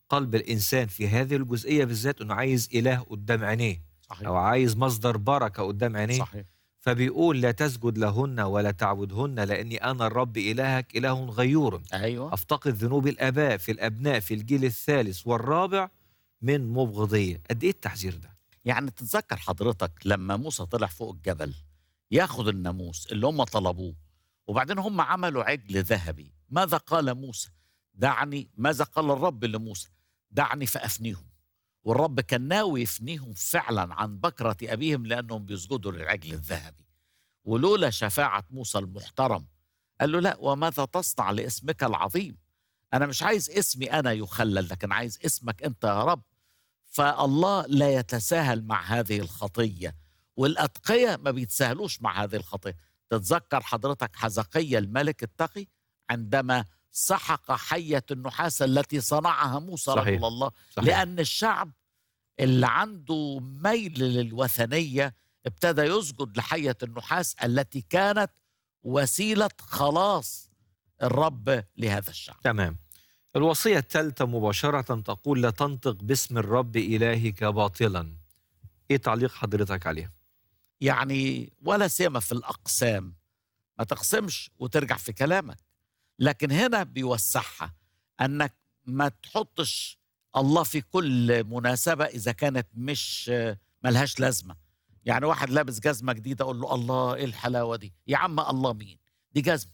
قلب الانسان في هذه الجزئيه بالذات انه عايز اله قدام عينيه صحيح او عايز مصدر بركه قدام عينيه صحيح فبيقول لا تسجد لهن ولا تعبدهن لاني انا الرب الهك اله غيور ايوه افتقد ذنوب الاباء في الابناء في الجيل الثالث والرابع من مبغضيه قد ايه التحذير ده يعني تتذكر حضرتك لما موسى طلع فوق الجبل ياخد الناموس اللي هم طلبوه وبعدين هم عملوا عجل ذهبي ماذا قال موسى دعني ماذا قال الرب لموسى دعني فافنيهم والرب كان ناوي يفنيهم فعلا عن بكرة أبيهم لأنهم بيسجدوا للعجل الذهبي ولولا شفاعة موسى المحترم قال له لا وماذا تصنع لاسمك العظيم أنا مش عايز اسمي أنا يخلل لكن عايز اسمك أنت يا رب فالله لا يتساهل مع هذه الخطية والأتقية ما بيتساهلوش مع هذه الخطية تتذكر حضرتك حزقية الملك التقي عندما سحق حية النحاس التي صنعها موسى صحيح. رجل الله صحيح. لأن الشعب اللي عنده ميل للوثنية ابتدى يسجد لحية النحاس التي كانت وسيلة خلاص الرب لهذا الشعب تمام الوصيه الثالثه مباشره تقول لا تنطق باسم الرب الهك باطلا ايه تعليق حضرتك عليها يعني ولا سيما في الأقسام ما تقسمش وترجع في كلامك لكن هنا بيوسعها أنك ما تحطش الله في كل مناسبة إذا كانت مش ملهاش لازمة يعني واحد لابس جزمة جديدة أقول له الله إيه الحلاوة دي يا عم الله مين دي جزمة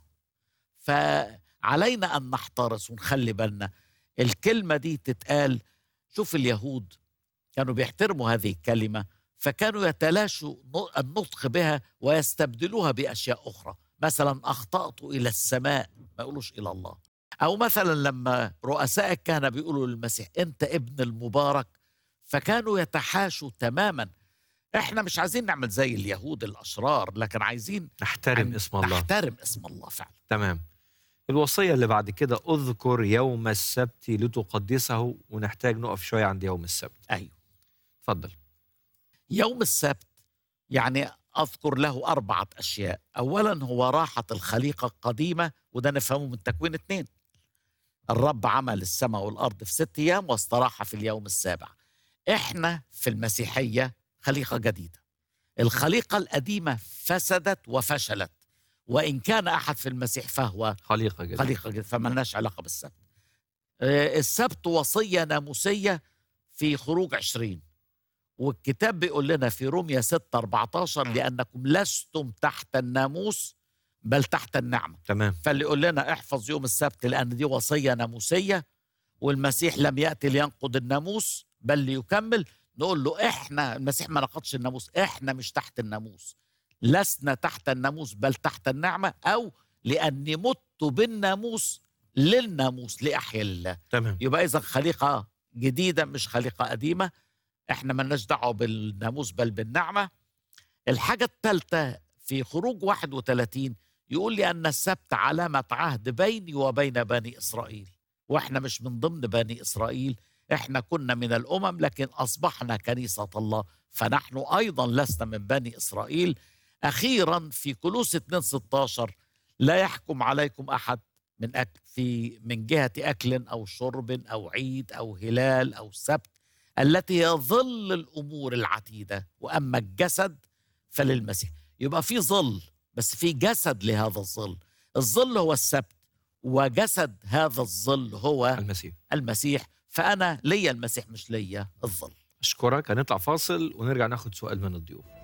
فعلينا أن نحترس ونخلي بالنا الكلمة دي تتقال شوف اليهود كانوا بيحترموا هذه الكلمة فكانوا يتلاشوا النطق بها ويستبدلوها بأشياء أخرى مثلا أخطأت إلى السماء ما يقولوش إلى الله أو مثلا لما رؤساء الكهنة بيقولوا للمسيح أنت ابن المبارك فكانوا يتحاشوا تماما احنا مش عايزين نعمل زي اليهود الأشرار لكن عايزين نحترم عن- اسم الله نحترم اسم الله فعلا تمام الوصية اللي بعد كده اذكر يوم السبت لتقدسه ونحتاج نقف شوية عند يوم السبت أيوه اتفضل يوم السبت يعني أذكر له أربعة أشياء أولا هو راحة الخليقة القديمة وده نفهمه من تكوين اتنين الرب عمل السماء والأرض في ست أيام واستراح في اليوم السابع إحنا في المسيحية خليقة جديدة الخليقة القديمة فسدت وفشلت وإن كان أحد في المسيح فهو خليقة جديدة خليقة جديدة فملناش علاقة بالسبت آه، السبت وصية ناموسية في خروج عشرين والكتاب بيقول لنا في روميا 6 14 لأنكم لستم تحت الناموس بل تحت النعمة تمام فاللي يقول لنا احفظ يوم السبت لأن دي وصية ناموسية والمسيح لم يأتي لينقض الناموس بل ليكمل نقول له احنا المسيح ما نقضش الناموس احنا مش تحت الناموس لسنا تحت الناموس بل تحت النعمة أو لأني مت بالناموس للناموس لأحيا الله تمام يبقى إذا خليقة جديدة مش خليقة قديمة احنا ملناش دعوة بالناموس بل بالنعمة الحاجة الثالثة في خروج 31 يقول لي أن السبت علامة عهد بيني وبين بني إسرائيل وإحنا مش من ضمن بني إسرائيل إحنا كنا من الأمم لكن أصبحنا كنيسة الله فنحن أيضا لسنا من بني إسرائيل أخيرا في كلوس 2 16 لا يحكم عليكم أحد من أكل في من جهة أكل أو شرب أو عيد أو هلال أو سبت التي هي ظل الأمور العتيدة وأما الجسد فللمسيح يبقى في ظل بس في جسد لهذا الظل الظل هو السبت وجسد هذا الظل هو المسيح المسيح فأنا ليا المسيح مش ليا الظل أشكرك هنطلع فاصل ونرجع ناخد سؤال من الضيوف